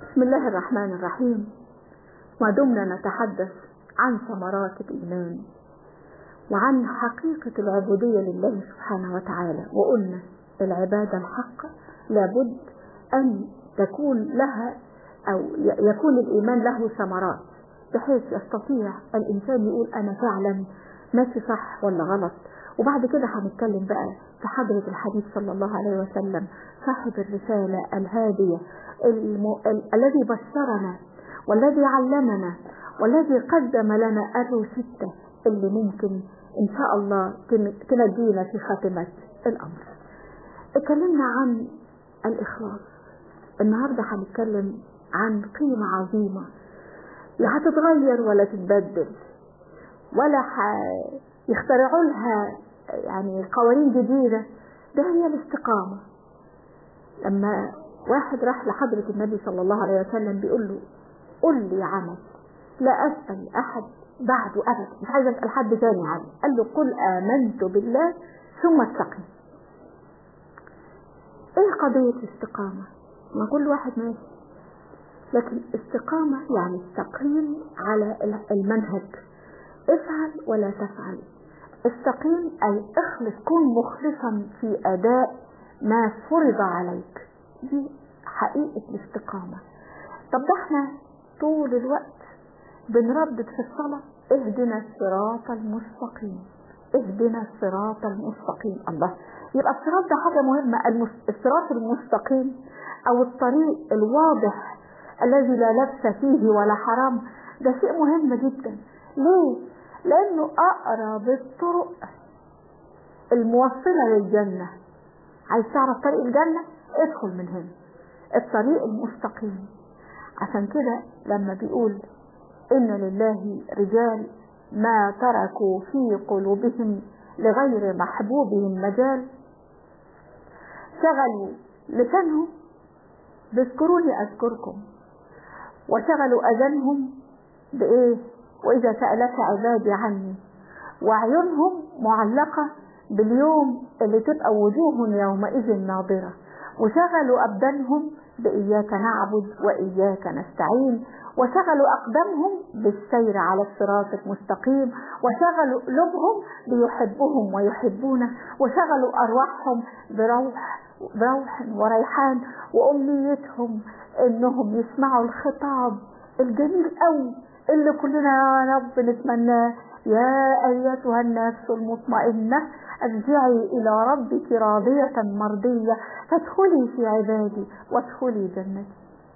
بسم الله الرحمن الرحيم ما دمنا نتحدث عن ثمرات الإيمان وعن حقيقة العبودية لله سبحانه وتعالى وقلنا العبادة الحق لابد أن تكون لها أو يكون الإيمان له ثمرات بحيث يستطيع الإنسان يقول أنا فعلا ماشي صح ولا غلط وبعد كده هنتكلم بقى في حضرة الحديث صلى الله عليه وسلم صاحب الرسالة الهادية الم... ال... الذي بشرنا والذي علمنا والذي قدم لنا الروشتة اللي ممكن إن شاء الله تنجينا في خاتمة الأمر اتكلمنا عن الإخلاص النهاردة هنتكلم عن قيمة عظيمة لا هتتغير ولا تتبدل ولا يخترعوا لها يعني قوانين جديدة ده هي الاستقامة لما واحد راح لحضرة النبي صلى الله عليه وسلم بيقول له قل لي عمل لا أسأل أحد بعده أبدا مش عايز أسأل حد تاني عنه قال له قل آمنت بالله ثم استقم ايه قضية الاستقامة ما كل واحد ماشي لكن استقامة يعني استقيم على المنهج افعل ولا تفعل استقيم أي اخلص كن مخلصا في أداء ما فرض عليك دي حقيقة الاستقامة طب ده احنا طول الوقت بنردد في الصلاة اهدنا الصراط المستقيم اهدنا الصراط المستقيم الله يبقى الصراط ده حاجة مهمة الصراط المستقيم او الطريق الواضح الذي لا لبس فيه ولا حرام ده شيء مهم جدا ليه لانه اقرب الطرق الموصلة للجنة عايز تعرف طريق الجنة ادخل من هنا الطريق المستقيم عشان كده لما بيقول إن لله رجال ما تركوا في قلوبهم لغير محبوبهم مجال شغلوا لسانهم باذكروني أذكركم وشغلوا أذانهم بإيه وإذا سألك عبادي عني وعيونهم معلقة باليوم اللي تبقى وجوه يومئذ ناظرة وشغلوا أبدانهم بإياك نعبد وإياك نستعين وشغلوا أقدامهم بالسير على الصراط المستقيم وشغلوا قلوبهم بيحبهم ويحبونه وشغلوا أرواحهم بروح بروح وريحان وأمنيتهم إنهم يسمعوا الخطاب الجميل قوي اللي كلنا يا رب نتمناه يا أيتها النفس المطمئنة ارجعي إلى ربك راضية مرضية فادخلي في عبادي وادخلي جنتي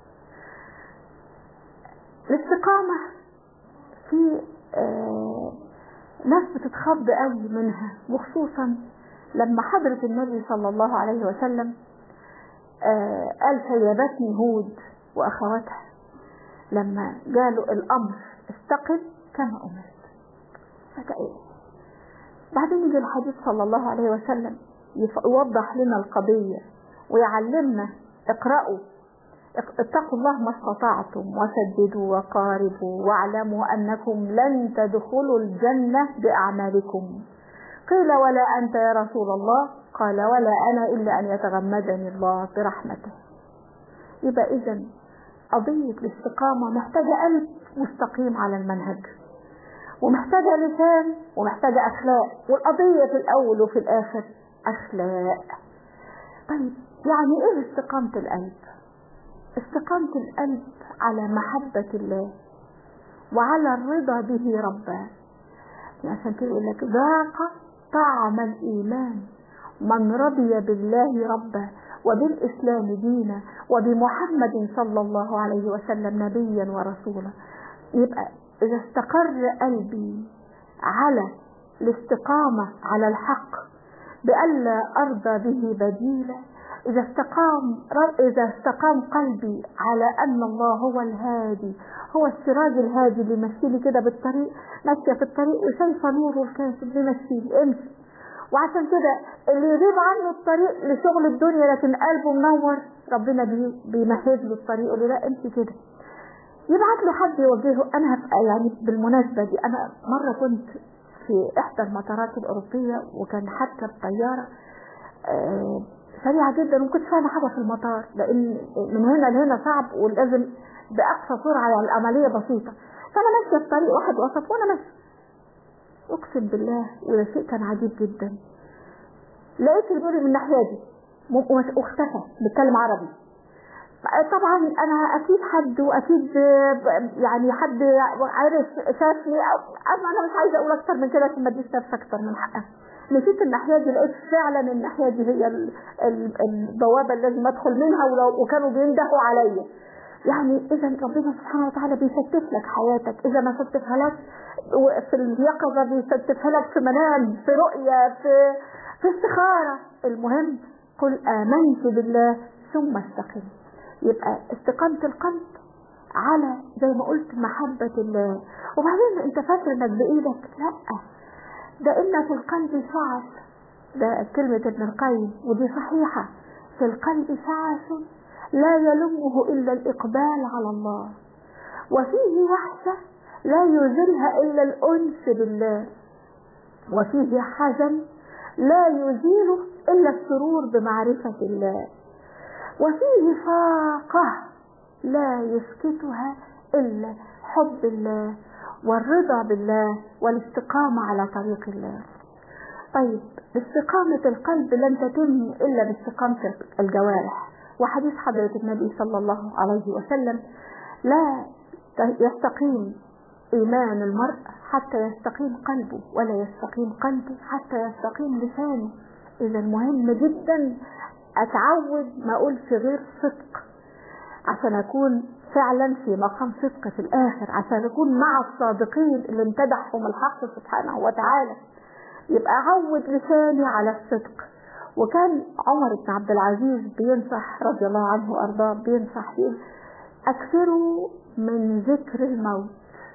الاستقامة في آه ناس بتتخض قوي منها وخصوصا لما حضرة النبي صلى الله عليه وسلم آه قال سيبتني هود وأخواتها لما قالوا الأمر استقم كما أمرت فكأيه بعدين يجي الحديث صلى الله عليه وسلم يوضح لنا القضية ويعلمنا اقرأوا اتقوا الله ما استطعتم وسددوا وقاربوا واعلموا أنكم لن تدخلوا الجنة بأعمالكم قيل ولا أنت يا رسول الله قال ولا أنا إلا أن يتغمدني الله برحمته يبقى إذا قضية الاستقامة محتاجة قلب مستقيم على المنهج ومحتاجة لسان ومحتاجة أخلاق والقضية في الأول وفي الآخر أخلاق طيب يعني إيه استقامة القلب استقامة القلب على محبة الله وعلى الرضا به ربا عشان كده يقول لك ذاق طعم الإيمان من رضي بالله ربا وبالإسلام دينا وبمحمد صلى الله عليه وسلم نبيا ورسولا يبقى إذا استقر قلبي على الاستقامة على الحق بألا أرضى به بديلا إذا استقام إذا استقام قلبي على أن الله هو الهادي هو السراج الهادي اللي يمشيلي كده بالطريق ماشية في الطريق وشايفة نوره الكاسب بيمشيلي امشي وعشان كده اللي يغيب عنه الطريق لشغل الدنيا لكن قلبه منور ربنا بيمهد له الطريق يقول له لا امشي كده يبعت له حد يوجهه انا هبقى يعني بالمناسبة دي انا مرة كنت في احدى المطارات الاوروبية وكان حتى الطيارة سريعة جدا وما كنتش فاهمة حاجة في المطار لأن من هنا لهنا صعب ولازم بأقصى سرعة يعني العملية بسيطة فأنا ماشية في طريق واحد وسط وأنا ماشية أقسم بالله وده شيء كان عجيب جدا لقيت البوري من الناحية دي واختفى بيتكلم عربي طبعا انا اكيد حد واكيد يعني حد عارف شافني انا انا مش عايزه اقول اكتر من كده عشان ما اديش نفسي اكتر من حقها مشيت الناحيه دي لقيت فعلا الناحيه دي هي البوابه اللي لازم ادخل منها ولو وكانوا بيندهوا عليا يعني اذا ربنا سبحانه وتعالى بيستف لك حياتك اذا ما ستفها لك في اليقظه بيستفها لك في منام في رؤيه في في استخاره المهم قل امنت بالله ثم استقم يبقى استقامة القلب على زي ما قلت محبة الله وبعدين انت فاكر انك بايدك لا ده ان في القلب شعث ده كلمة ابن القيم ودي صحيحة في القلب شعث لا يلمه الا الاقبال على الله وفيه وحشة لا يزيلها الا الانس بالله وفيه حزن لا يزيله الا السرور بمعرفة الله وفيه فاقة لا يسكتها إلا حب الله والرضا بالله والاستقامة على طريق الله طيب استقامة القلب لن تتم إلا باستقامة الجوارح وحديث حضرة النبي صلى الله عليه وسلم لا يستقيم إيمان المرء حتى يستقيم قلبه ولا يستقيم قلبه حتى يستقيم لسانه إذا مهم جدا اتعود ما اقولش غير صدق عشان اكون فعلا في مقام صدق في الاخر عشان اكون مع الصادقين اللي امتدحهم الحق سبحانه وتعالى يبقى عود لساني على الصدق وكان عمر بن عبد العزيز بينصح رضي الله عنه وارضاه بينصح فيه اكثروا من ذكر الموت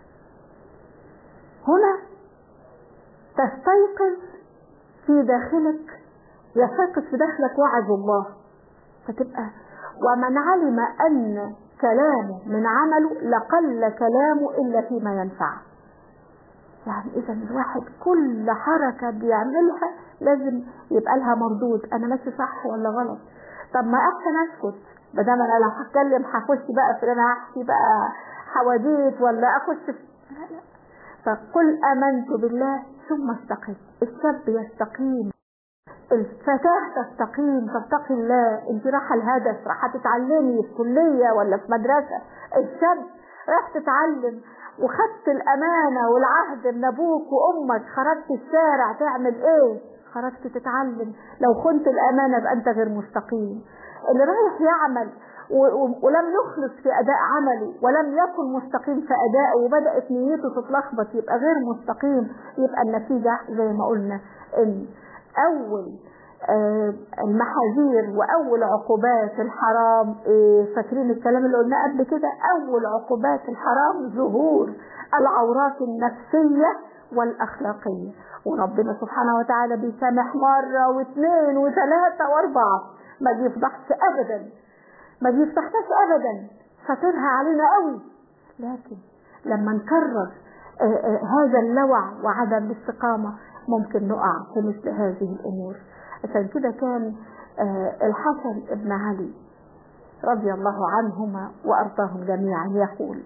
هنا تستيقظ في داخلك يستيقظ في داخلك وعظ الله فتبقى ومن علم أن كلامه من عمله لقل كلامه إلا فيما ينفع يعني إذا الواحد كل حركة بيعملها لازم يبقى لها مردود أنا ماشي صح ولا غلط طب ما أحسن أسكت بدل أنا لو هتكلم هخش بقى في أنا هحكي بقى حواديت ولا أخش في لا لا فقل آمنت بالله ثم استقم الشاب يستقيم الفتاة تستقيم تتقي الله انت رايحة الهدف رايحة تتعلمي في كلية ولا في مدرسة الشاب راح تتعلم وخدت الأمانة والعهد من أبوك وأمك خرجت الشارع تعمل إيه؟ خرجت تتعلم لو خنت الأمانة يبقى أنت غير مستقيم اللي رايح يعمل ولم يخلص في أداء عمله ولم يكن مستقيم في أدائه وبدأت نيته تتلخبط يبقى غير مستقيم يبقى النتيجة زي ما قلنا إن أول آه المحاذير وأول عقوبات الحرام إيه فاكرين الكلام اللي قلناه قبل كده أول عقوبات الحرام ظهور العورات النفسية والأخلاقية وربنا سبحانه وتعالى بيسامح مرة واثنين وثلاثة وأربعة ما بيفضحش أبدا ما بيفتحناش أبدا فاترها علينا قوي لكن لما نكرر آه آه هذا اللوع وعدم الاستقامة ممكن نقع في مثل هذه الأمور عشان كده كان الحسن ابن علي رضي الله عنهما وأرضاهم جميعا يقول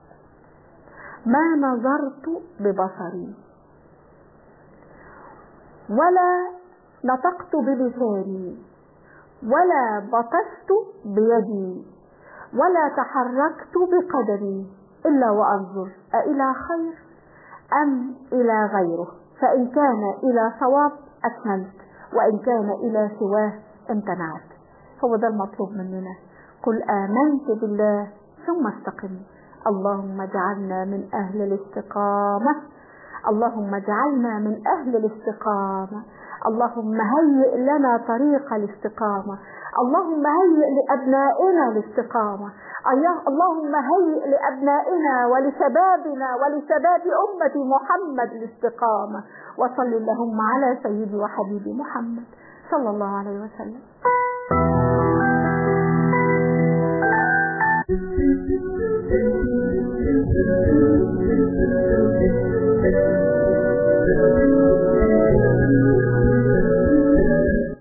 ما نظرت ببصري ولا نطقت بلساني ولا بطشت بيدي ولا تحركت بقدمي إلا وأنظر أإلى خير أم إلى غيره فإن كان إلى صواب أكملت وإن كان إلى سواه امتنعت هو ده المطلوب مننا قل آمنت بالله ثم استقم اللهم اجعلنا من أهل الاستقامة اللهم اجعلنا من أهل الاستقامة اللهم هيئ لنا طريق الاستقامة اللهم هيئ لأبنائنا الاستقامة اللهم هيئ لأبنائنا ولشبابنا ولشباب أمة محمد الاستقامة وصل اللهم على سيدي وحبيبي محمد صلى الله عليه وسلم